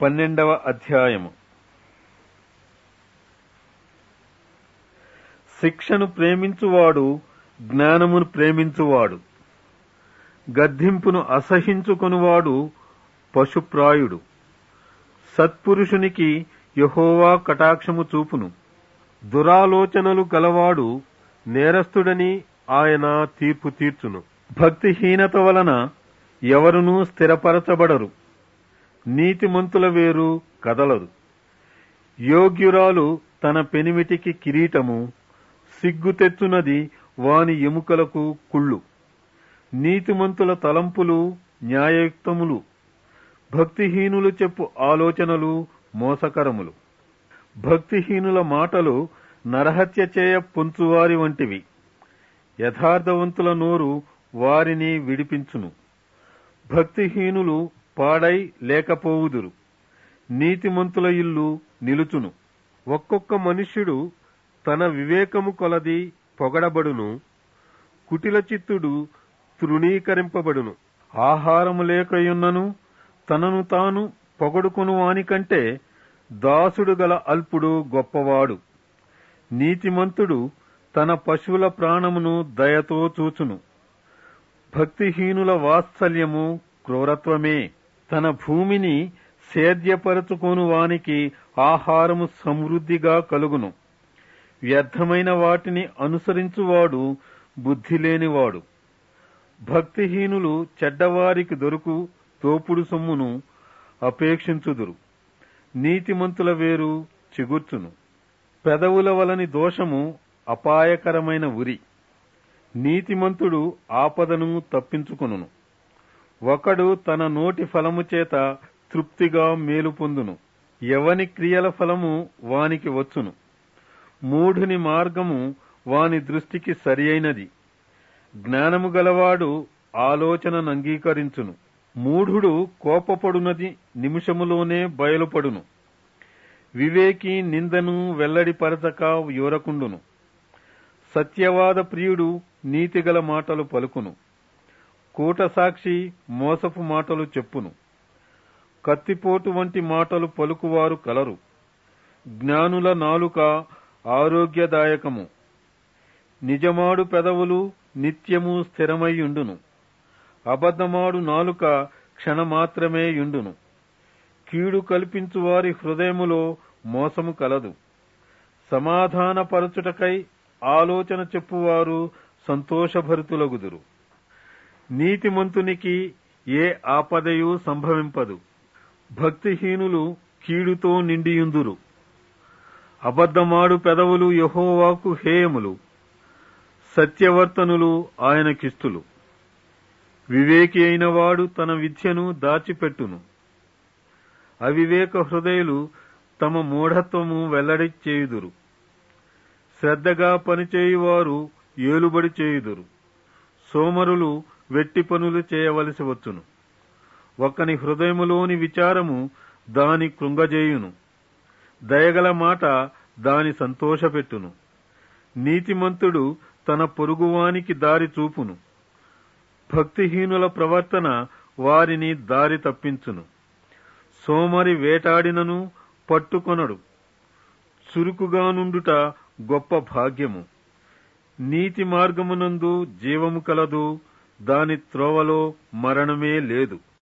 పన్నెండవ అధ్యాయము శిక్షను ప్రేమించువాడు జ్ఞానమును ప్రేమించువాడు గద్దింపును అసహించుకొనువాడు పశుప్రాయుడు సత్పురుషునికి యహోవా కటాక్షము చూపును దురాలోచనలు గలవాడు నేరస్తుడని ఆయన తీర్పు తీర్చును భక్తిహీనత వలన ఎవరునూ స్థిరపరచబడరు నీతిమంతుల వేరు కదలరు యోగ్యురాలు తన పెనిమిటికి కిరీటము సిగ్గు తెచ్చునది వాని ఎముకలకు కుళ్ళు నీతిమంతుల తలంపులు న్యాయయుక్తములు భక్తిహీనులు చెప్పు ఆలోచనలు మోసకరములు భక్తిహీనుల మాటలు నరహత్య చేయ పొంచువారి వంటివి యథార్థవంతుల నోరు వారిని విడిపించును భక్తిహీనులు పాడై లేకపోవుదురు నీతిమంతుల ఇల్లు నిలుచును ఒక్కొక్క మనుష్యుడు తన వివేకము కొలది పొగడబడును కుటిల చిత్తుడు తృణీకరింపబడును ఆహారము లేకయున్నను తనను తాను పొగడుకొను వానికంటే దాసుడు గల అల్పుడు గొప్పవాడు నీతిమంతుడు తన పశువుల ప్రాణమును దయతో చూచును భక్తిహీనుల వాత్సల్యము క్రూరత్వమే తన భూమిని సేద్యపరచుకొను వానికి ఆహారము సమృద్ధిగా కలుగును వ్యర్థమైన వాటిని అనుసరించువాడు బుద్ధి లేనివాడు భక్తిహీనులు చెడ్డవారికి దొరుకు తోపుడు సొమ్మును అపేక్షించుదురు నీతిమంతుల వేరు చిగుర్చును పెదవుల వలని దోషము అపాయకరమైన ఉరి నీతిమంతుడు ఆపదను తప్పించుకొనును ఒకడు తన నోటి ఫలము చేత తృప్తిగా మేలు పొందును ఎవని క్రియల ఫలము వానికి వచ్చును మూఢుని మార్గము వాని దృష్టికి సరియైనది జ్ఞానము గలవాడు ఆలోచనను అంగీకరించును మూఢుడు కోపపడునది నిమిషములోనే బయలుపడును వివేకి నిందను వెల్లడిపరచక యోరకుండును సత్యవాద ప్రియుడు నీతిగల మాటలు పలుకును కూట సాక్షి మోసపు మాటలు చెప్పును కత్తిపోటు వంటి మాటలు పలుకువారు కలరు జ్ఞానుల నాలుక ఆరోగ్యదాయకము నిజమాడు పెదవులు నిత్యము స్థిరమైయుండును అబద్ధమాడు నాలుక క్షణమాత్రమే యుండును కీడు కల్పించు వారి హృదయములో మోసము కలదు సమాధానపరచుటకై ఆలోచన చెప్పువారు సంతోషభరితులగుదురు నీతిమంతునికి ఏ ఆపదయు సంభవింపదు భక్తిహీనులు కీడుతో నిండియుందురు అబద్ధమాడు పెదవులు యహోవాకు హేయములు సత్యవర్తనులు ఆయనకిస్తులు వివేకి అయిన వాడు తన విద్యను దాచిపెట్టును అవివేక హృదయులు తమ మూఢత్వము వెల్లడి చేయుదురు శ్రద్ధగా పనిచేయువారు ఏలుబడి చేయుదురు సోమరులు వెట్టి పనులు చేయవలసి వచ్చును ఒకని హృదయములోని విచారము దాని కృంగజేయును దయగల మాట దాని సంతోషపెట్టును నీతిమంతుడు తన పొరుగువానికి దారి చూపును భక్తిహీనుల ప్రవర్తన వారిని దారి తప్పించును సోమరి వేటాడినను పట్టుకొనడు చురుకుగా నుండుట గొప్ప భాగ్యము నీతి మార్గమునందు జీవము కలదు దాని త్రోవలో మరణమే లేదు